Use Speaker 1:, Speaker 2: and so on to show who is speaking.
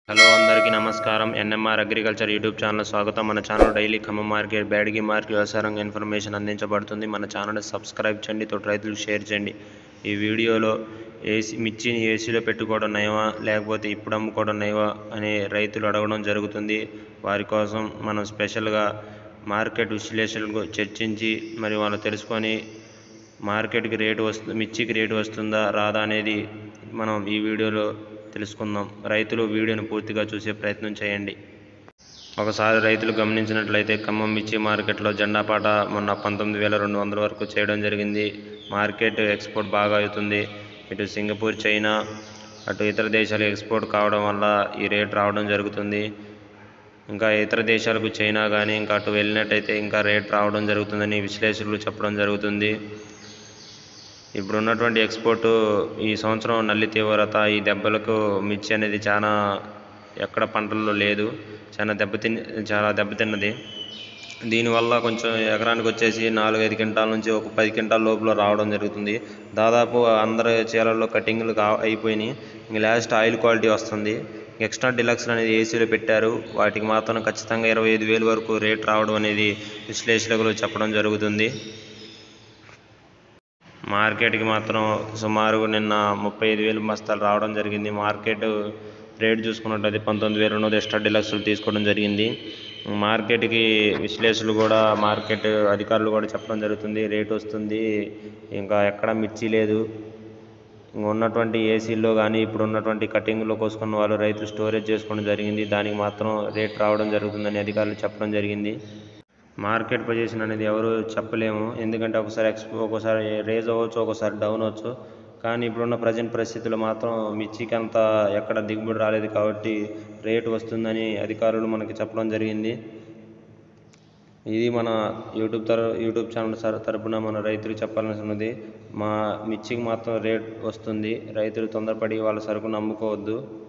Speaker 1: hello అందరికీ నమస్కారం NMR agriculture YouTube channel స్వాగతం మన channel daily Khammam market Byadagi market వ్యవసాయ రంగ ఇన్ఫర్మేషన్ అందించబడుతుంది మన ఛానల్ని సబ్స్క్రైబ్ చేయండి తోటి రైతులకు షేర్ చేయండి ఈ వీడియోలో ఏసీ మిర్చిని ఏసీలో పెట్టుకోవడం నయమా లేకపోతే ఇప్పుడు అమ్ముకోవడం నయమా అని రైతులు అడగడం జరుగుతుంది వారి కోసం మనం స్పెషల్గా మార్కెట్ విశ్లేషణకు చర్చించి మరి వాళ్ళు తెలుసుకొని మార్కెట్కి రేటు వస్తు మిర్చికి రేటు వస్తుందా రాదా అనేది మనం ఈ వీడియోలో తెలుసుకుందాం రైతులు వీడియోను పూర్తిగా చూసే ప్రయత్నం చేయండి ఒకసారి రైతులు గమనించినట్లయితే ఖమ్మం మిర్చి మార్కెట్లో జెండాపాట మొన్న పంతొమ్మిది వేల రెండు వందల వరకు చేయడం జరిగింది మార్కెట్ ఎక్స్పోర్ట్ బాగా అవుతుంది ఇటు సింగపూర్ చైనా అటు ఇతర దేశాలకు ఎక్స్పోర్ట్ కావడం వల్ల ఈ రేట్ రావడం జరుగుతుంది ఇంకా ఇతర దేశాలకు చైనా కానీ ఇంకా అటు వెళ్ళినట్టయితే ఇంకా రేట్ రావడం జరుగుతుందని విశ్లేషకులు చెప్పడం జరుగుతుంది ఇప్పుడు ఉన్నటువంటి ఎక్స్పోర్ట్ ఈ సంవత్సరం నల్లి తీవ్రత ఈ దెబ్బలకు మిర్చి అనేది చాలా ఎక్కడ పంటల్లో లేదు చాలా దెబ్బతిన్ చాలా దెబ్బతిన్నది దీనివల్ల కొంచెం ఎకరానికి వచ్చేసి నాలుగైదు క్వింటాల నుంచి ఒక పది క్వింటాల లోపల రావడం జరుగుతుంది దాదాపు అందరి చీరల్లో కటింగ్లు కా అయిపోయినాయి ఇంక లాస్ట్ ఆయిల్ క్వాలిటీ వస్తుంది ఎక్స్ట్రా డిలక్స్ అనేది ఏసీలో పెట్టారు వాటికి మాత్రం ఖచ్చితంగా ఇరవై ఐదు వేలు వరకు రేట్ రావడం అనేది విశ్లేషకులు చెప్పడం జరుగుతుంది మార్కెట్కి మాత్రం సుమారు నిన్న ముప్పై ఐదు వేలు బస్తాలు రావడం జరిగింది మార్కెట్ రేట్ చూసుకున్నట్లయితే పంతొమ్మిది వేల రెండు వందల ఎక్స్ట్రా డిలక్స్లు తీసుకోవడం జరిగింది మార్కెట్కి విశ్లేషకులు కూడా మార్కెట్ అధికారులు కూడా చెప్పడం జరుగుతుంది రేట్ వస్తుంది ఇంకా ఎక్కడ మిర్చి లేదు ఇంకా ఉన్నటువంటి ఏసీల్లో కానీ ఇప్పుడు ఉన్నటువంటి కటింగ్లో కోసుకున్న వాళ్ళు రైతులు స్టోరేజ్ చేసుకోవడం జరిగింది దానికి మాత్రం రేట్ రావడం జరుగుతుందని అధికారులు చెప్పడం జరిగింది మార్కెట్ పొజిషన్ అనేది ఎవరు చెప్పలేము ఎందుకంటే ఒకసారి ఎక్స్ ఒక్కోసారి రేజ్ అవ్వచ్చు ఒక్కోసారి డౌన్ అవ్వచ్చు కానీ ఇప్పుడున్న ప్రజెంట్ పరిస్థితుల్లో మాత్రం మిర్చికి అంత ఎక్కడ దిగుబడి రాలేదు కాబట్టి రేటు వస్తుందని అధికారులు మనకి చెప్పడం జరిగింది ఇది మన యూట్యూబ్ తర యూట్యూబ్ ఛానల్ సర తరపున మన రైతులకు చెప్పాల్సి ఉన్నది మా మిర్చికి మాత్రం రేట్ వస్తుంది రైతులు తొందరపడి వాళ్ళ సరుకును అమ్ముకోవద్దు